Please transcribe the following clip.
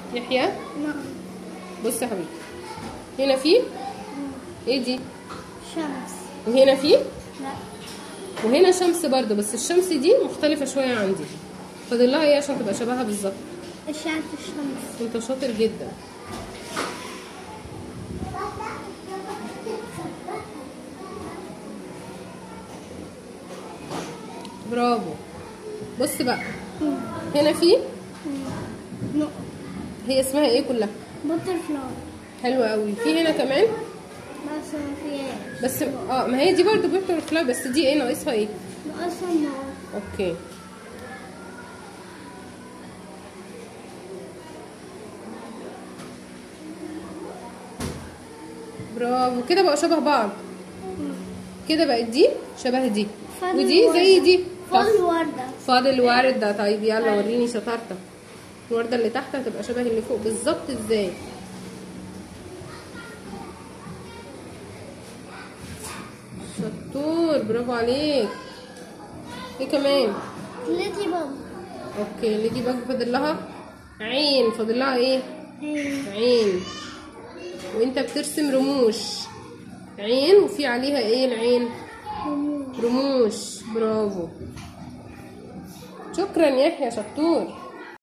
يحيى نعم بص يا حبيبي هنا في ايه دي شمس وهنا في لا وهنا شمس برضو بس الشمس دي مختلفة شوية عن دي فاضل لها ايه عشان تبقى شبهها بالظبط أشعة الشمس انت شاطر جدا برافو بص بقى هنا في نو هي اسمها ايه كلها بوتر فلاور حلوة قوي في هنا كمان بس ما فيهاش بس اه ما هي دي برضو بيبتر فلاي بس دي ايه ناقصها ايه ناقصها النار اوكي برافو كده بقوا شبه بعض كده بقت دي شبه دي فاضل ودي زي وردة. دي فاضل طب وردة فاضل وردة طيب يلا وريني شطارتك الوردة اللي تحت هتبقى شبه اللي فوق بالظبط ازاي شطور برافو عليك ايه كمان ليدي بوب اوكي ليدي باج فاضل لها عين فاضل لها ايه عين وانت بترسم رموش عين وفي عليها ايه العين رموش برافو شكرا يا يحيى شطور